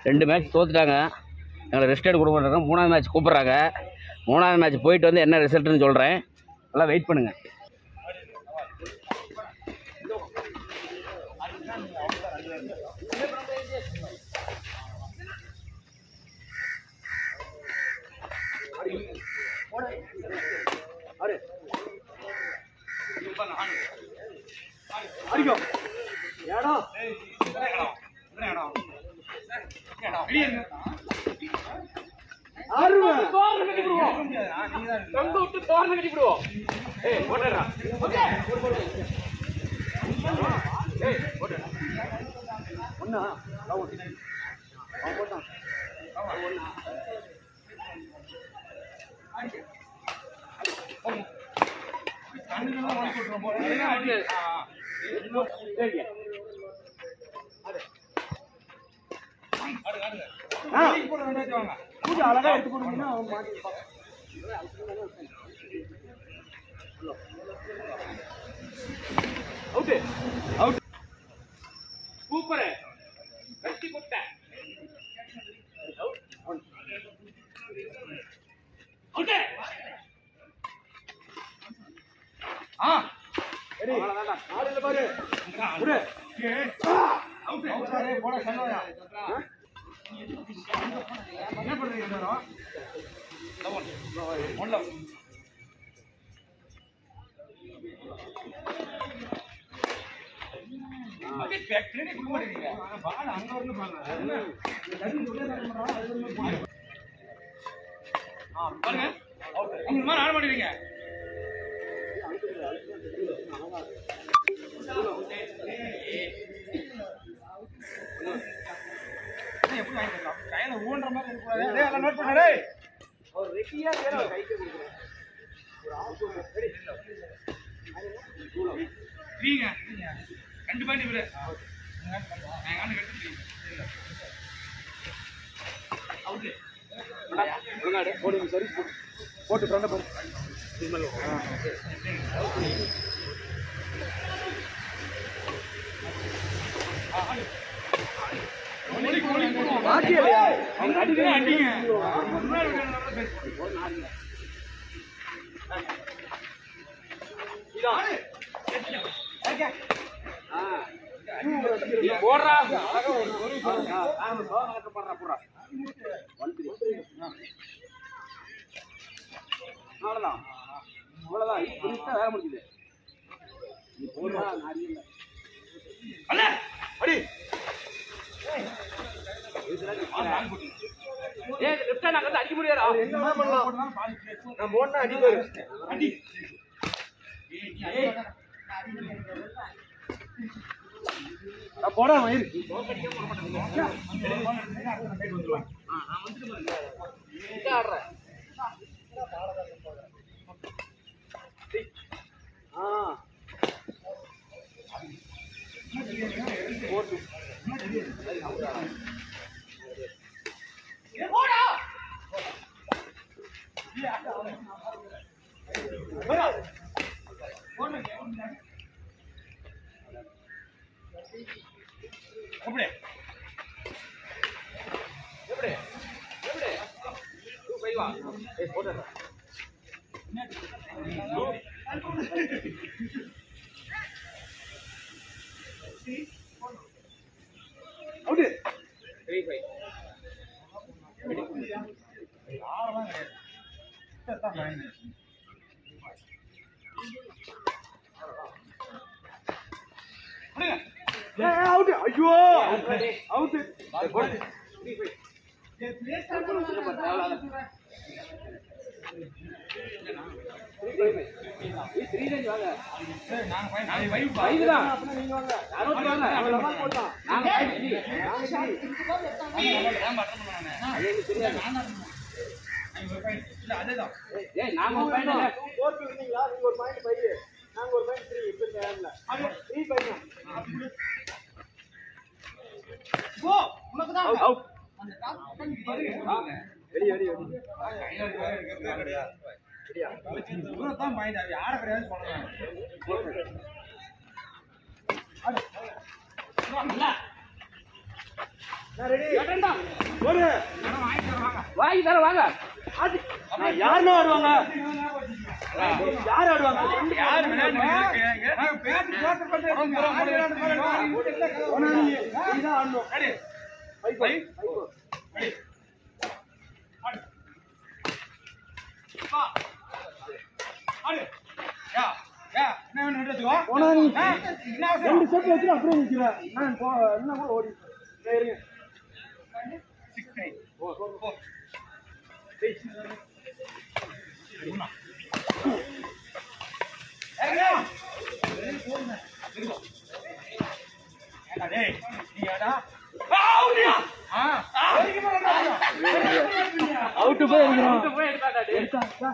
ரெண்டு மேட்ச் தோத்துட்டாங்க எங்களை ரெஸ்ட் எடுக்க கொடுக்குறாங்க மூணாவது மேட்ச் கூப்பிட்றாங்க மூணாவது மேட்ச் போயிட்டு வந்து என்ன ரிசல்ட்னு சொல்கிறேன் நல்லா வெயிட் பண்ணுங்கள் சூப்பர் கட்டி போட்ட நீ போடுறா அழகா ஒரு ஒரு சொல்லுங்க போடுறா போடுறா அவ்வளோதான் அவ்வளோதான் இப்போ நிமிஷம் வேலை முடிஞ்சுது நீ போடுறா நான் இல்லை அடி ஏய் லெஃப்ட் ஹேண்ட் அங்க அடிக்க முடியாது அவர் என்ன பண்ணலாம் நான் போனா அடிப்பாரு அடி போடா மயிர் ஆடுறேன் ஆ எப்படி எப்படி எப்படி டூ ஃபைவா ஏய் போடுறா அவுட்டு த்ரீ ஃபைவ் அவுட் ஐயோ அவுட் த்ரீ ஃபைவ் ஏட்டேன்டா. வாங்கி தர வாங்க யாருமே ஆடுவாங்க யார் ஆடுவாங்க ஆனா நீ- நீதான் ஆடணும். Bye, bye. போனா நீ ரெண்டு செட் வச்சு அப்படியே நிக்கிற நான் போ என்ன கூட ஓடி சரி, இருங்க. அவுட்டு போய் இருக்கிறோம் போய் எடுத்தாடா டேய். எடுத்தா, எடுத்தா.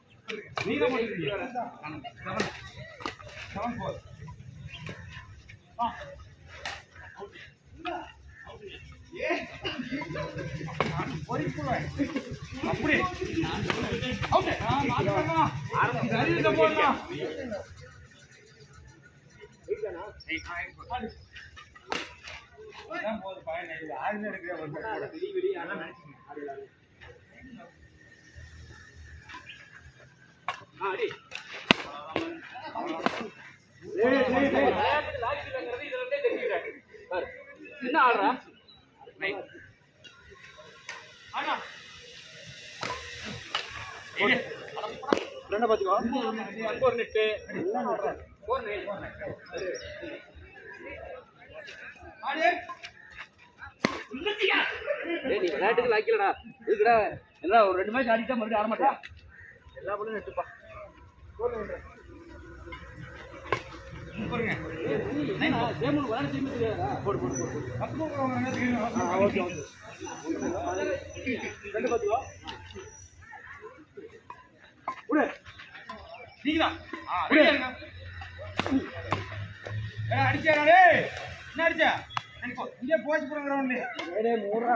டேய், டேய், டேய். விளையாட்டுக்கு லாஜிக் இல்லைங்கிறது இதுல இருந்தே தெரிஞ்சுக்கிறேன். பாரு. என்ன ஆடுறா ரெண்டை பாத்துக்கோ ஒரு நெட்டு ஒரு நெட் டேய், நீ விளையாட்டுக்கு லாய்க்கலடா இருக்குடா என்ன ஒரு ரெண்டு மேட்ச் ஆடிட்டா மறுபடியும் ஆட மாட்டியா எல்லா பள்ளியும் நெட்டுப்பா கேம் விளையாட திரும்பி தெரியாதா ஆ, ஓகே ஓகே ரெண்டு பாத்துக்கோ விடு டேய், மூடுறா.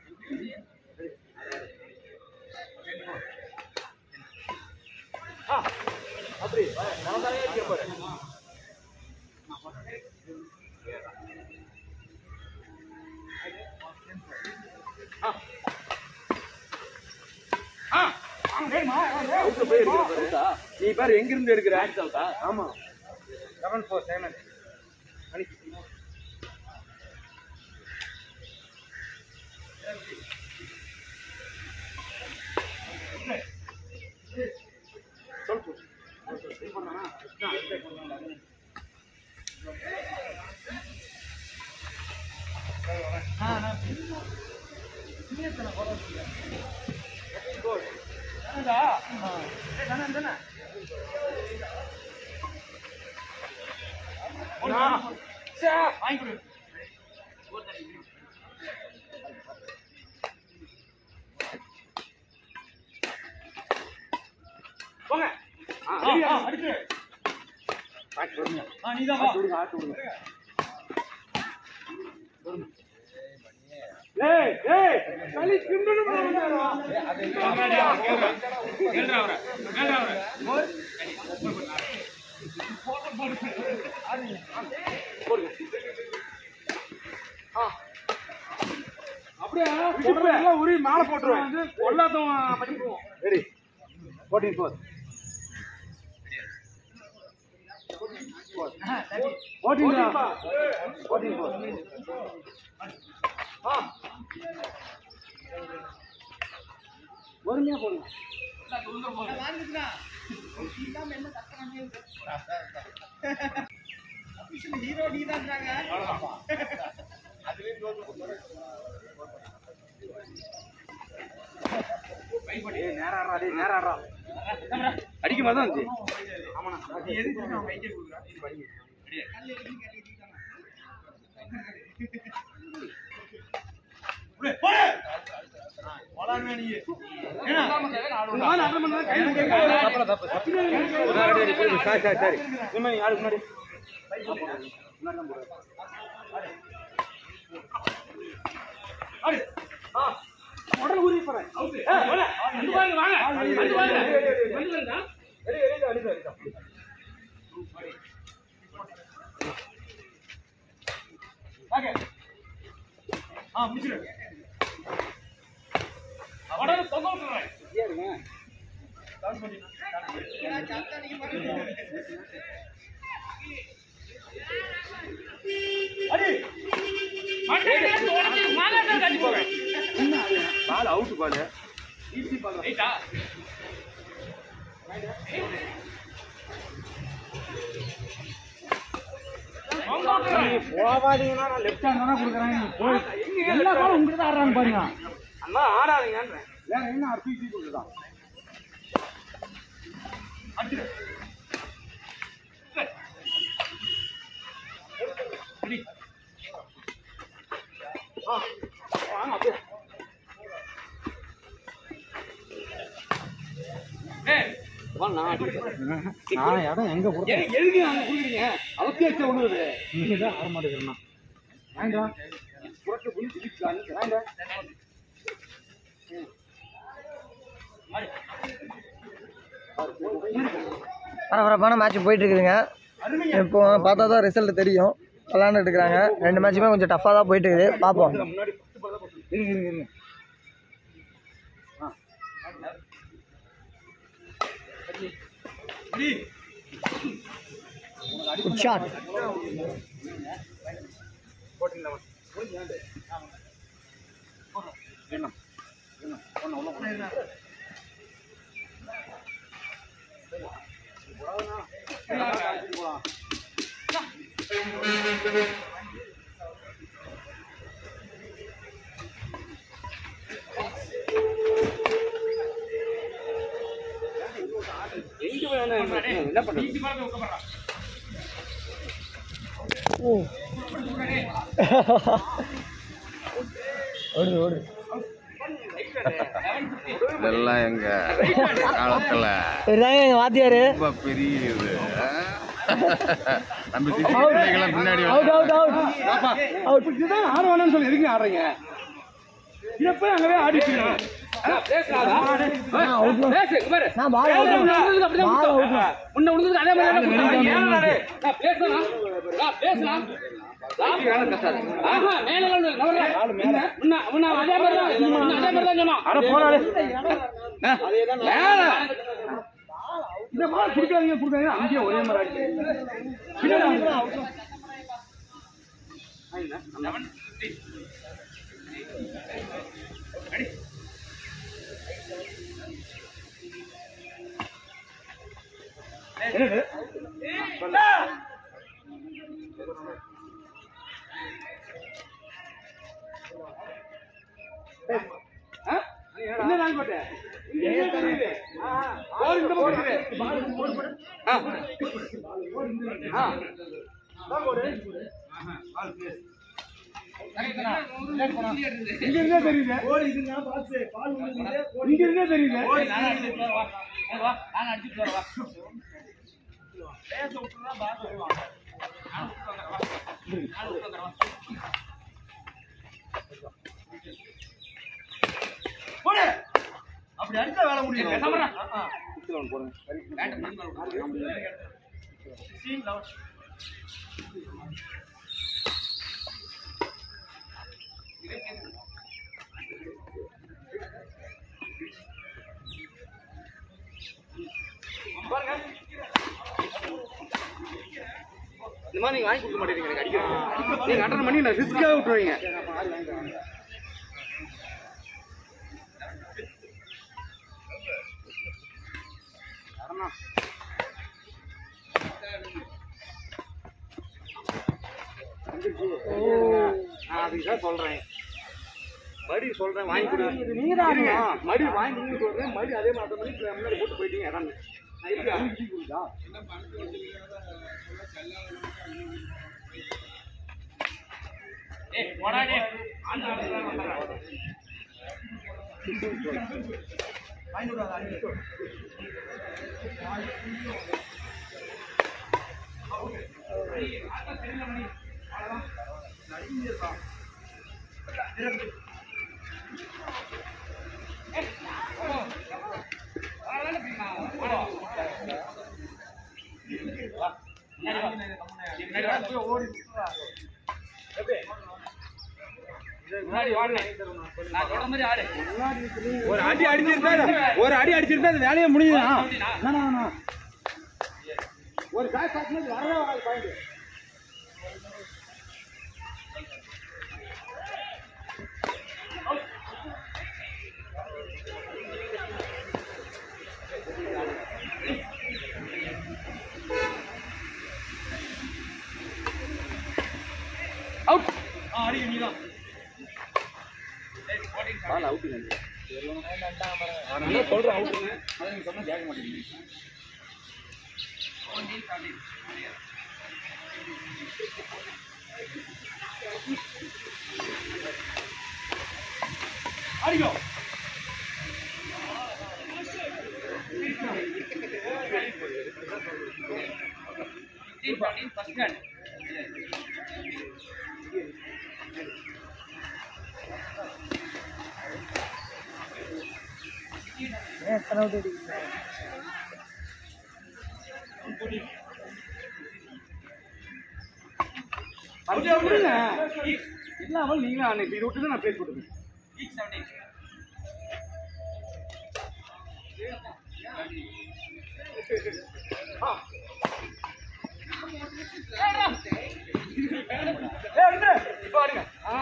அவுட்ல போய் எடுக்கிற பாரு. நீ பாரு எங்க இருந்து எடுக்கிற ஆமா செவன் ஃபோர் செவன் ஏய் ஏய் களி கிண்டன அப்படியே எல்லாம் உரி மாலை போட்டுருவேன் எல்லாத்தையும் பண்ணிக்குவோம் ready fourteen four fourteen fourteen four பொறுமையா போடுங்க ஏய், நேரா ஆடுறா, டேய், நேரா ஆடுறா. அடிக்க மாதிரி தான் இருந்துச்சு சரி சரி சரி இனிமே நீ ஆடு முன்னாடி உடனே ஊறி போறேன் ஆ முடிச்சிரு அடி பால் அவுட் பால் ஈஸி பால் போவாதீங்கன்னா நான் லெஃப்ட் ஹேண்ட் தானே கொடுக்குறேன் எல்லா பாலும் உங்ககிட்ட தான் ஆடுறாங்க பாருங்க அண்ணா ஆடாதீங்கன்றேன் வேற என்ன அர்த்தம் ஈஸி கொடுக்குதான் அடிச்சிரு அடி ஆ வாங்க அப்படியே நான் இடம் எங்க கொடுத்தேன் எதுக்கு அங்க குடுக்குறீங்க அவத்தே வச்ச விடுவது நீங்க தான் ஆட மாட்டேங்கிறேன் வேண்டாம் புரட்டு புள்ளி திடிச்சாங்க வேண்டாம் பரபரப்பான மேட்ச் போயிட்டு இருக்குதுங்க இப்போ பார்த்தா தான் ரிசல்ட் தெரியும் விளாண்டுட்டு இருக்கிறாங்க ரெண்டு மேட்சுமே கொஞ்சம் டஃப்பாக தான் போயிட்டு இருக்குது பார்ப்போம் முன்னாடி இருங்க இருங்க இருங்க குட் ஷாட் எங்க வேணும் என்ன பண்றது ஓடுது ஓடுது இதெல்லாம் எங்க காலத்துல இதுதாங்க எங்கள் வாத்தியார் ரொம்ப பெரிய இது நம்ம சிசி பிள்ளைகளாம் பின்னாடி அவுட் அவுட் அவுட் அவுட் இதுதான் ஆட வேணாம்னு சொல்லி எதுக்கு ஆடுறீங்க இதை போய் அங்கவே ஆடிட்டீங்க பேசு இங்க பாரு நான் பால் அவுட் பால் அவுட் முன்ன விழுந்ததுக்கு அதே மாதிரி தானே விழுந்தாங்க. ஏன் நானு? நான் பேசலாம் நான் பேசலாம் லாபி வேலை கத்தாது. ஆஹா, மேல எல்லாம் இல்ல, நவர்றா. முன்ன, முன்ன அதே மாதிரி தான், முன்ன அதே மாதிரி தான் சொன்னோம். அட போனாலே ஆ, மேல. இந்த பால் குடுக்காதீங்க குடுக்காதீங்க அங்கேயே ஒரே மாதிரி ஆடிட்டு பின்னாடி என்னது ஆ? என்ன நான் போட்டேன் இங்க தெரியுது ஆ, ஆ. பால் இந்த பக்கம் இருக்குது. பால் போடு, போடு. ஆ. ஆ. தான் போடு. இங்க இருந்தே தெரியுது இங்க இருந்தே தெரியுது போடு. அப்படி அடிச்சா வேலை முடியும் இந்த மாதிரி நீங்க வாங்கி கொடுக்க மாட்டேங்கிறீங்க எனக்கு அடிக்கிறது நீங்க அட்டன் பண்ணி நான் ரிஸ்க்காக விட்டுருவீங்க நான் அதுக்கு தான் சொல்றேன் மடி சொல்றேன் வாங்கி கொடுங்க நீங்க தான் இருங்க. மடி வாங்கி கொடுங்க சொல்றேன் மடி அதே மாதிரி பண்ணி இப்ப முன்னாடி போட்டு போயிட்டீங்க இடம் நான் எப்படி அனுப்பிச்சு கொடுத்தா முன்னாடி ஓடுனேன். நான் சொல்ற மாதிரி ஆடு. ஒரு அடி அடிச்சிருந்தா ஒரு அடி அடிச்சிருந்தா அந்த வேலையை முடியுதா அப்படின்னா, ஒரு காசு காசுனது வரவே வராது point out. Fifteen, fourteen, first man. அப்படியே விடுங்க இல்லாமல் நீங்களும் அன்னைக்கு இது விட்டு நான் பேசி கொடுப்பேன் Each seventeen. ஏய் விடுங்க இப்போ வாடுங்க ஆ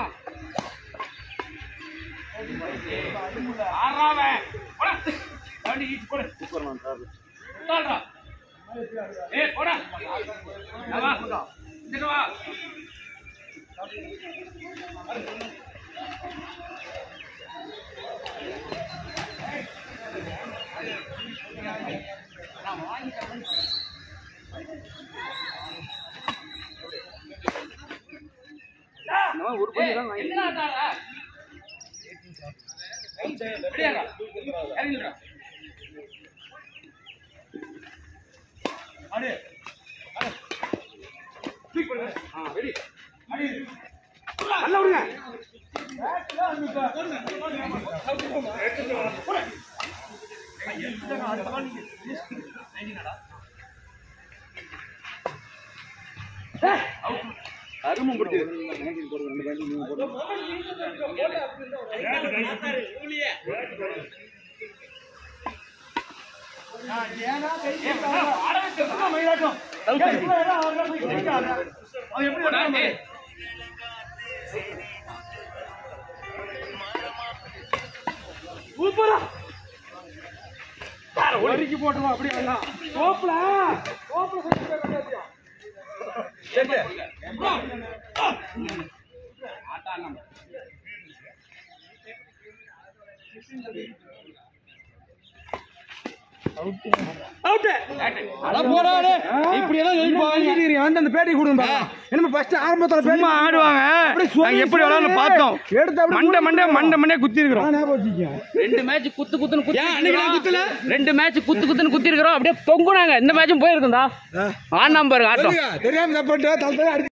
ஆறாவன். போடா. செவன்டி each போடு. உட்காருடா. ஏய், போடா. இங்க வா. இங்க வா. இந்த மாதிரி ஒரு படி தான் வாங்கி எத்தனை ஆட்டா ஆடுற? ரெடியாடா. இறங்கிடுடா. ஆ ரெடி நல்லா விடுங்க அருமம் போட்டு ரெண்டு பேரும் நீங்க போட்டு போடா, ஏய். சூப்பரா ஒதுக்கி போட்டுருவோம் அப்படியே எல்லாம் சோப்புல சோப்புல செஞ்சு போயிடுறோம் ஆட்டா நம்ம. இப்படி எல்லாம் வந்து அந்த பேட்டி கொடுங்க என்ன ஃபர்ஸ்ட் ஆரம்பத்துல பேட்டி ஆடுவாங்க நாங்க எப்படி விளையாடணும் பார்த்தோம் எடுத்து அப்படி மண்டை மண்டை மண்டை மண்டே குத்தி இருக்கிறோம் ஞாபகம் வச்சுக்கோங்க ரெண்டு மேட்ச் குத்து குத்துன்னு குத்தி அன்னைக்கு நான் குத்தல? ரெண்டு மேட்ச் குத்து குத்துன்னு குத்தி இருக்கிறோம் அப்படியே தொங்குனாங்க இந்த மேட்சும் போயிருக்கும்டா ஆனாம் பாருங்க ஆட்டம் தெரியாம தப்பு பண்ணிட்டு தலை தலை அடி